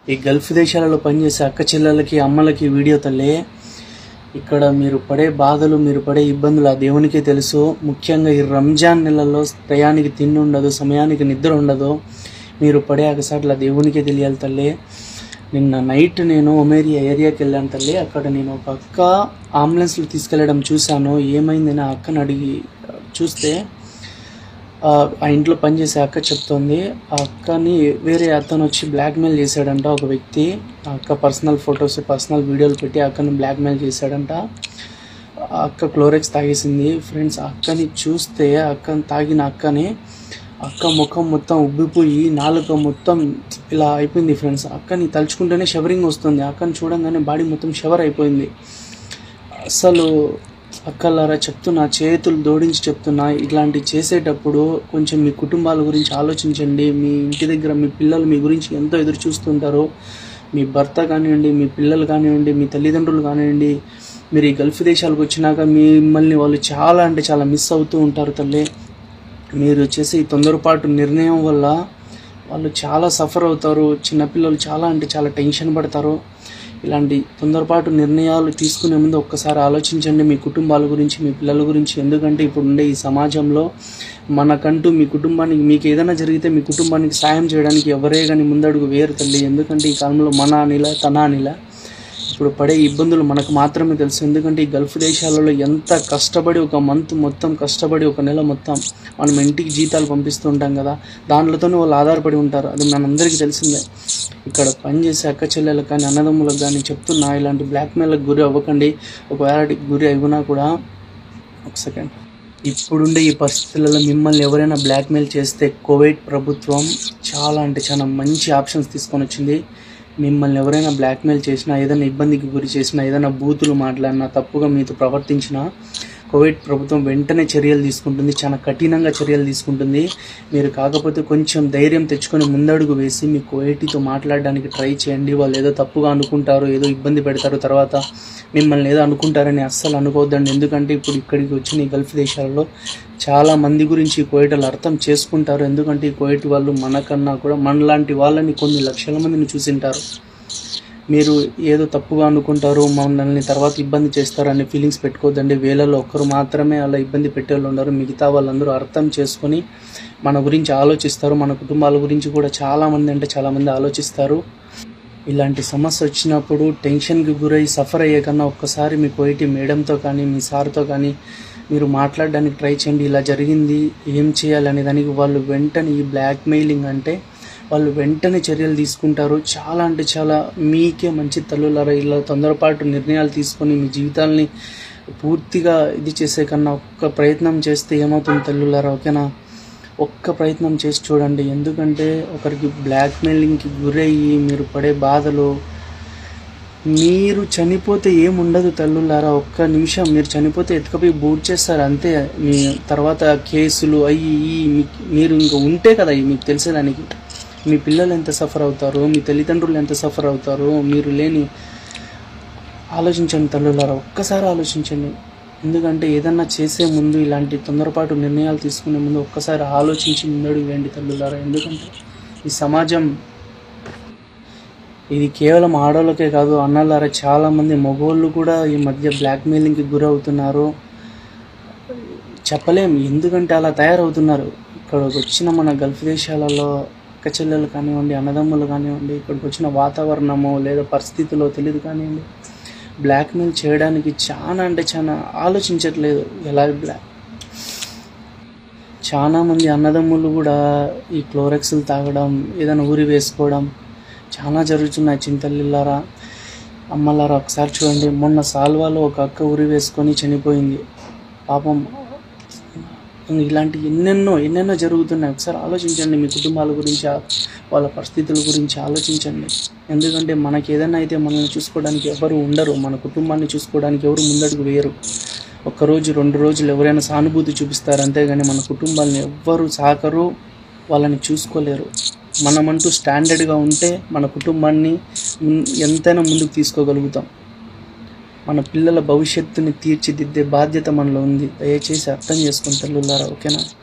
ఈ గల్ఫ్ దేశాలలో పనిచేసే అక్క చెల్లెలకి అమ్మలకి వీడియో తల్లి ఇక్కడ మీరు పడే బాధలు మీరు పడే ఇబ్బందులు ఆ దేవునికే తెలుసు ముఖ్యంగా ఈ రంజాన్ నెలలో టయానికి తిండి ఉండదు సమయానికి నిద్ర ఉండదు మీరు పడే అగసాట్ల దేవునికే తెలియాలి తల్లి నిన్న నైట్ నేను ఒమేరియా ఏరియాకి వెళ్ళాను తల్లి అక్కడ నేను ఒక అక్క అంబులెన్స్లో తీసుకెళ్ళడం చూశాను ఏమైందని ఆ అక్కని అడిగి చూస్తే ఆ ఆ ఇంట్లో పనిచేసే అక్క చెప్తోంది ఆ అక్కని వేరే అతను వచ్చి బ్లాక్మెయిల్ చేశాడంట ఒక వ్యక్తి ఆ అక్క పర్సనల్ ఫొటోస్ పర్సనల్ వీడియోలు పెట్టి ఆ అక్కని బ్లాక్మెయిల్ చేశాడంట ఆ అక్క క్లోరెక్స్ తాగేసింది ఫ్రెండ్స్ ఆ అక్కని చూస్తే ఆ అక్కని తాగిన అక్కని అక్క ముఖం మొత్తం ఉబ్బిపోయి నాలుక మొత్తం ఇలా అయిపోయింది ఫ్రెండ్స్ అక్కని తలుచుకుంటేనే షవరింగ్ వస్తుంది అక్కని చూడంగానే బాడీ మొత్తం షవర్ అయిపోయింది అసలు అక్కలారా చెప్తున్నా చేతులు జోడించి చెప్తున్నా ఇట్లాంటివి చేసేటప్పుడు కొంచెం మీ కుటుంబాల గురించి ఆలోచించండి మీ ఇంటి దగ్గర మీ పిల్లలు మీ గురించి ఎంతో ఎదురు చూస్తుంటారు మీ భర్త కానివ్వండి మీ పిల్లలు కానివ్వండి మీ తల్లిదండ్రులు కానివ్వండి మీరు ఈ గల్ఫ్ దేశాలకు వచ్చినాక మిమ్మల్ని వాళ్ళు చాలా అంటే చాలా మిస్ అవుతూ ఉంటారు తల్లి మీరు చేసే ఈ తొందరపాటు నిర్ణయం వల్ల వాళ్ళు చాలా సఫర్ అవుతారు చిన్నపిల్లలు చాలా అంటే చాలా టెన్షన్ పడతారు ఇలాంటి తొందరపాటు నిర్ణయాలు తీసుకునే ముందు ఒక్కసారి ఆలోచించండి మీ కుటుంబాల గురించి మీ పిల్లల గురించి ఎందుకంటే ఇప్పుడు ఉండే ఈ సమాజంలో మనకంటూ మీ కుటుంబానికి మీకు ఏదైనా జరిగితే మీ కుటుంబానికి సాయం చేయడానికి ఎవరే కానీ ముందడుగు వేరు తల్లి ఎందుకంటే ఈ కాలంలో మన అనిల తన అనిల ఇప్పుడు పడే ఇబ్బందులు మనకు మాత్రమే తెలుసు ఎందుకంటే ఈ గల్ఫ్ దేశాలలో ఎంత కష్టపడి ఒక మంత్ మొత్తం కష్టపడి ఒక నెల మొత్తం మనం ఇంటికి జీతాలు పంపిస్తూ ఉంటాం కదా దాంట్లోతోనే వాళ్ళు ఆధారపడి ఉంటారు అది మనందరికీ తెలిసిందే ఇక్కడ పనిచేసే అక్క చెల్లెలకు కానీ అన్నదమ్ములకు కానీ చెప్తున్నా ఇలాంటి బ్లాక్మెయిల్కి గురి అవ్వకండి ఒకవేళ గురి అయినా కూడా ఒక సెకండ్ ఇప్పుడుండే ఈ పరిస్థితులలో మిమ్మల్ని ఎవరైనా బ్లాక్మెయిల్ చేస్తే కోవిడ్ ప్రభుత్వం చాలా అంటే చాలా మంచి ఆప్షన్స్ తీసుకొని వచ్చింది మిమ్మల్ని ఎవరైనా బ్లాక్మెయిల్ చేసినా ఏదైనా ఇబ్బందికి గురి చేసినా ఏదైనా బూతులు మాట్లాడినా తప్పుగా మీతో ప్రవర్తించినా కోవిడ్ ప్రభుత్వం వెంటనే చర్యలు తీసుకుంటుంది చాలా కఠినంగా చర్యలు తీసుకుంటుంది మీరు కాకపోతే కొంచెం ధైర్యం తెచ్చుకొని ముందడుగు వేసి మీ కోవిడ్తో మాట్లాడడానికి ట్రై చేయండి వాళ్ళు ఏదో తప్పుగా అనుకుంటారు ఏదో ఇబ్బంది పెడతారు తర్వాత మిమ్మల్ని ఏదో అనుకుంటారని అస్సలు అనుకోవద్దండి ఎందుకంటే ఇప్పుడు ఇక్కడికి వచ్చిన ఈ గల్ఫ్ దేశాలలో చాలా మంది గురించి ఈ కోవిడ్ వాళ్ళు అర్థం చేసుకుంటారు ఎందుకంటే ఈ కోవిడ్ వాళ్ళు మనకన్నా కూడా మనలాంటి వాళ్ళని కొన్ని లక్షల మందిని చూసింటారు మీరు ఏదో తప్పుగా అనుకుంటారు మమ్మల్ని తర్వాత ఇబ్బంది చేస్తారు అనే ఫీలింగ్స్ పెట్టుకోవద్దండి వేలలో ఒక్కరు మాత్రమే అలా ఇబ్బంది పెట్టే వాళ్ళు ఉన్నారు మిగతా వాళ్ళందరూ అర్థం చేసుకొని మన గురించి ఆలోచిస్తారు మన కుటుంబాల గురించి కూడా చాలామంది అంటే చాలామంది ఆలోచిస్తారు ఇలాంటి సమస్య వచ్చినప్పుడు టెన్షన్కి గురై సఫర్ అయ్యే కన్నా ఒక్కసారి మీ కోయిటి మేడంతో కానీ మీ సార్తో కానీ మీరు మాట్లాడడానికి ట్రై చేయండి ఇలా జరిగింది ఏం చేయాలి అనే దానికి వాళ్ళు వెంటనే ఈ బ్లాక్మెయిలింగ్ అంటే వాళ్ళు వెంటనే చర్యలు తీసుకుంటారు చాలా అంటే చాలా మీకే మంచి తల్లులారా ఇలా తొందరపాటు నిర్ణయాలు తీసుకొని మీ జీవితాల్ని పూర్తిగా ఇది చేసే కన్నా ఒక్క ప్రయత్నం చేస్తే ఏమవుతుంది తల్లులారా ఓకేనా ఒక్క ప్రయత్నం చేసి చూడండి ఎందుకంటే ఒకరికి బ్లాక్మెయిలింగ్కి గురయ్యి మీరు పడే బాధలు మీరు చనిపోతే ఏముండదు తల్లులారా ఒక్క నిమిషం మీరు చనిపోతే ఎత్తుకపోయి బూట్ చేస్తారు అంతే మీ తర్వాత కేసులు అయ్యి ఇయ్యి మీకు మీరు ఇంకా ఉంటే కదా ఇవి మీకు తెలిసేదానికి మీ పిల్లలు ఎంత సఫర్ అవుతారు మీ తల్లిదండ్రులు ఎంత సఫర్ అవుతారు మీరు లేని ఆలోచించండి తల్లులారా ఒక్కసారి ఆలోచించండి ఎందుకంటే ఏదన్నా చేసే ముందు ఇలాంటి తొందరపాటు నిర్ణయాలు తీసుకునే ముందు ఒక్కసారి ఆలోచించి ముందడుగు వేయండి తల్లులారా ఎందుకంటే ఈ సమాజం ఇది కేవలం ఆడవాళ్ళకే కాదు అన్నలారా చాలామంది మగవాళ్ళు కూడా ఈ మధ్య బ్లాక్మెయిలింగ్కి గురవుతున్నారు చెప్పలేం ఎందుకంటే అలా తయారవుతున్నారు ఇక్కడ వచ్చిన మన గల్ఫ్ దేశాలలో అక్క చెల్లెలు కానివ్వండి అన్నదమ్ములు కానివ్వండి ఇక్కడికి వచ్చిన వాతావరణమో లేదా పరిస్థితుల్లో తెలియదు కానివ్వండి బ్లాక్మెయిల్ చేయడానికి చాలా అంటే చాలా ఆలోచించట్లేదు ఎలా బ్లాక్ చాలా మంది అన్నదమ్ములు కూడా ఈ క్లోరెక్స్లు తాగడం ఏదైనా ఊరి వేసుకోవడం చాలా జరుగుతున్నాయి చింతల్లిల్లారా అమ్మలారా ఒకసారి చూడండి మొన్న సాల్వాలో ఒక అక్క ఉరి వేసుకొని చనిపోయింది పాపం ఇలాంటి ఎన్నెన్నో ఎన్నెన్నో జరుగుతున్నాయి ఒకసారి ఆలోచించండి మీ కుటుంబాల గురించి ఆ- వాళ్ళ పరిస్థితుల గురించి ఆలోచించండి ఎందుకంటే మనకి ఏదైనా అయితే మనల్ని చూసుకోవడానికి ఎవరు ఉండరు మన కుటుంబాన్ని చూసుకోవడానికి ఎవరు ముందడుగు వేయరు ఒక్క రోజు రెండు రోజులు ఎవరైనా సానుభూతి చూపిస్తారు అంతేగాని మన కుటుంబాలని ఎవ్వరు సాకరు వాళ్ళని చూసుకోలేరు మనమంటూ స్టాండర్డ్గా ఉంటే మన కుటుంబాన్ని మున్- ఎంతైనా ముందుకు తీసుకోగలుగుతాం మన పిల్లల భవిష్యత్తుని తీర్చిదిద్దే బాధ్యత మనలో ఉంది దయచేసి అర్థం చేసుకుని తల్లులారా ఓకేనా